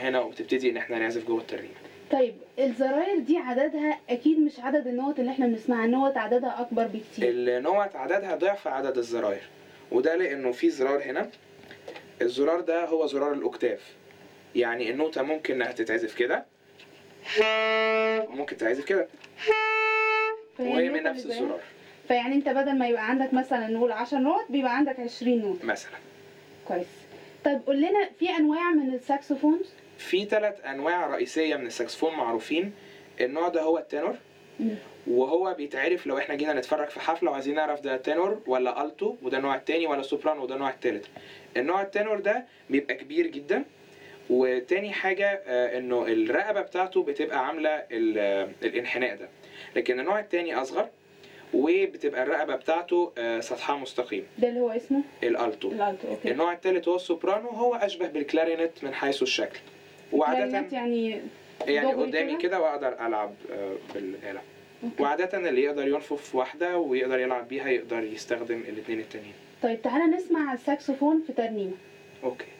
هنا وبتبتدي ان احنا نعزف جوه الترنيمه طيب الزراير دي عددها اكيد مش عدد النوت اللي احنا بنسمعها النوت عددها اكبر بكتير النوت عددها ضعف عدد الزراير وده لانه في زرار هنا الزرار ده هو زرار الاوكتاف يعني النوتة ممكن انها تتعزف كده وممكن تتعزف كده فهي وهي النوتة من نفس اللي زيها. الزرار فيعني انت بدل ما يبقى عندك مثلا نقول 10 نوت بيبقى عندك 20 نوت مثلا كويس طيب قول لنا في انواع من الساكسوفونز في ثلاث انواع رئيسيه من الساكسفون معروفين النوع ده هو التنور مم. وهو بيتعرف لو احنا جينا نتفرج في حفله وعايزين نعرف ده تنور ولا التو وده النوع التاني ولا سوبرانو وده النوع التالت النوع التنور ده بيبقى كبير جدا وتاني حاجة آه، انه الرقبة بتاعته بتبقى عاملة ال- آه، الانحناء ده لكن النوع التاني اصغر وبتبقى الرقبة بتاعته آه، سطحها مستقيم ده اللي هو اسمه الالتو الالتو اوكي النوع التالت هو السوبرانو هو اشبه بالكلارينت من حيث الشكل وعادة كلارينت يعني يعني دغري قدامي كده؟ كده واقدر العب آه، بالآلة أوكي. وعادة اللي يقدر ينفخ في واحدة ويقدر يلعب بيها يقدر يستخدم الاتنين التانيين طيب تعالى نسمع الساكسوفون في ترنيمه اوكي